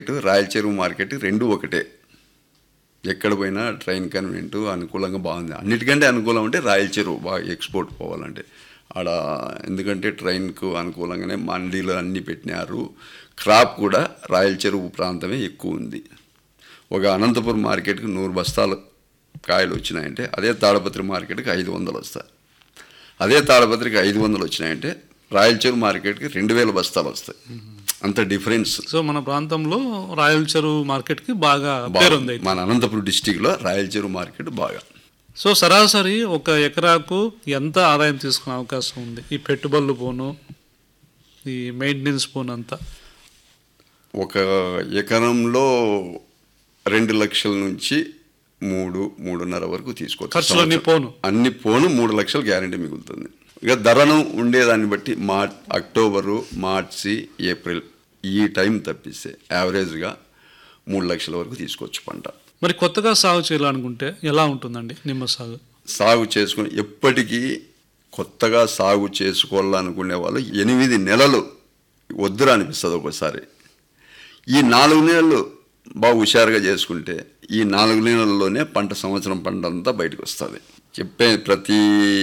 రాయల చెరువు మార్కెట్ రెండు ఒకటే ఎక్కడ పోయినా ట్రైన్ కన్వీనెంట్ అనుకూలంగా బాగుంది అన్నిటికంటే అనుకూలం అంటే రాయల చెరువు బాగా ఎక్స్పోర్ట్ పోవాలంటే ఆడ ఎందుకంటే ట్రైన్కు అనుకూలంగానే మండీలు అన్నీ పెట్టినారు క్రాప్ కూడా రాయల చెరువు ప్రాంతమే ఎక్కువ ఉంది ఒక అనంతపురం మార్కెట్కి నూరు బస్తాలు కాయలు వచ్చినాయంటే అదే తాడపత్రి మార్కెట్కి ఐదు వందలు వస్తాయి అదే తాడపత్రికి ఐదు వందలు వచ్చినాయంటే రాయల చెరువు మార్కెట్కి రెండు వేల బస్తాలు వస్తాయి అంత డిఫరెన్స్ సో మన ప్రాంతంలో రాయల చెరువు మార్కెట్కి బాగా పేరుంది అయితే. మన అనంతపురం డిస్టిక్లో రాయల చెరువు మార్కెట్ బాగా సో సరాసరి ఒక ఎకరాకు ఎంత ఆదాయం తీసుకునే అవకాశం ఉంది ఈ పెట్టుబడులు పోను ఈ మెయింటెనెన్స్ పోను అంతా ఒక ఎకరంలో రెండు లక్షల నుంచి మూడు మూడున్నర వరకు తీసుకోవచ్చు ఖర్చులన్నీ పోను అన్ని పోను మూడు లక్షలు గ్యారంటీ మిగులుతుంది ఇక ధరను ఉండేదాన్ని బట్టి మార్చ్ అక్టోబరు మార్చి ఏప్రిల్ ఈ టైం తప్పిస్తే యావరేజ్గా మూడు లక్షల వరకు తీసుకోవచ్చు పంట మరి కొత్తగా సాగు చేయాలనుకుంటే ఎలా ఉంటుందండి నిమ్మ సాగు సాగు చేసుకుని ఎప్పటికీ కొత్తగా సాగు చేసుకోవాలనుకునే వాళ్ళు ఎనిమిది నెలలు వద్దురా అనిపిస్తుంది ఒకసారి ఈ నాలుగు నెలలు బాగా హుషారుగా చేసుకుంటే ఈ నాలుగు నెలల్లోనే పంట సంవత్సరం పంట అంతా బయటకు వస్తుంది చెప్పే ప్రతి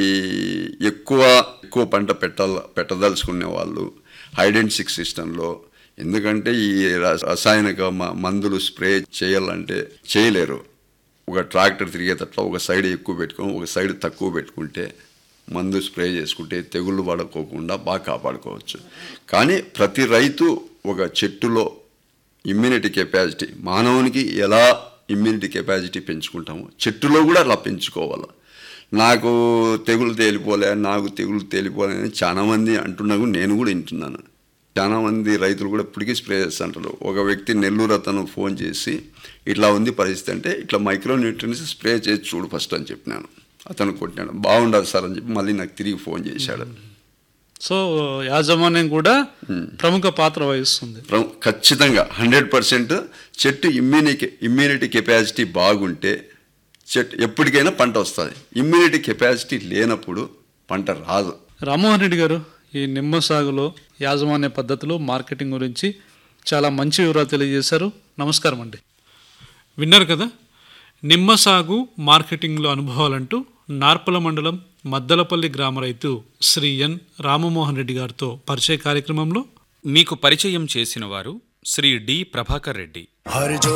ఎక్కువ ఎక్కువ పంట పెట్టాల పెట్టదలుచుకునే వాళ్ళు హైడ్ అండ్ సిక్ సిస్టంలో ఎందుకంటే ఈ రస- రసాయనిక మ- మందులు స్ప్రే చేయాలంటే చేయలేరు ఒక ట్రాక్టర్ తిరిగేటట్ల ఒక సైడ్ ఎక్కువ పెట్టుకొని ఒక సైడ్ తక్కువ పెట్టుకుంటే మందు స్ప్రే చేసుకుంటే తెగుళ్ళు పడకోకుండా బాగా కాపాడుకోవచ్చు కానీ ప్రతి రైతు ఒక చెట్టులో ఇమ్యూనిటీ కెపాసిటీ మానవునికి ఎలా ఇమ్యూనిటీ కెపాసిటీ పెంచుకుంటామో చెట్టులో కూడా అలా పెంచుకోవాలి నాకు తెగులు తేలిపోలే నాకు తెగులు తేలిపోలే అని చాలామంది అంటున్నా కూడా నేను కూడా వింటున్నాను చాలామంది రైతులు కూడా ఇప్పటికీ స్ప్రే చేస్తుంటారు ఒక వ్యక్తి నెల్లూరు అతను ఫోన్ చేసి ఇట్లా ఉంది పరిస్థితి అంటే ఇట్లా మైక్రో న్యూట్రియన్స్ స్ప్రే చేసి చూడు ఫస్ట్ అని చెప్పినాను అతను కొట్టినాడు బాగుండదు సార్ అని చెప్పి మళ్ళీ నాకు తిరిగి ఫోన్ చేశాడు సో యాజమాన్యం కూడా ప్రముఖ పాత్ర వహిస్తుంది ప్ర- ఖచ్చితంగా హండ్రెడ్ పర్సెంట్ చెట్టు ఇమ్యూనిటీ ఇమ్యూనిటీ కెపాసిటీ బాగుంటే చెట్టు ఎప్పటికైనా పంట వస్తుంది ఇమ్యూనిటీ కెపాసిటీ లేనప్పుడు పంట రాదు రామ్మోహన్ రెడ్డి గారు ఈ నిమ్మ సాగులో యాజమాన్య పద్ధతులు మార్కెటింగ్ గురించి చాలా మంచి వివరాలు తెలియజేశారు నమస్కారం అండి విన్నారు కదా నిమ్మ సాగు మార్కెటింగ్లో అనుభవాలంటూ నార్పల మండలం మద్దలపల్లి గ్రామ రైతు శ్రీ ఎన్ రామమోహన్ రెడ్డి గారితో పరిచయ కార్యక్రమంలో మీకు పరిచయం చేసిన వారు శ్రీ డి ప్రభాకర్ రెడ్డి हर जो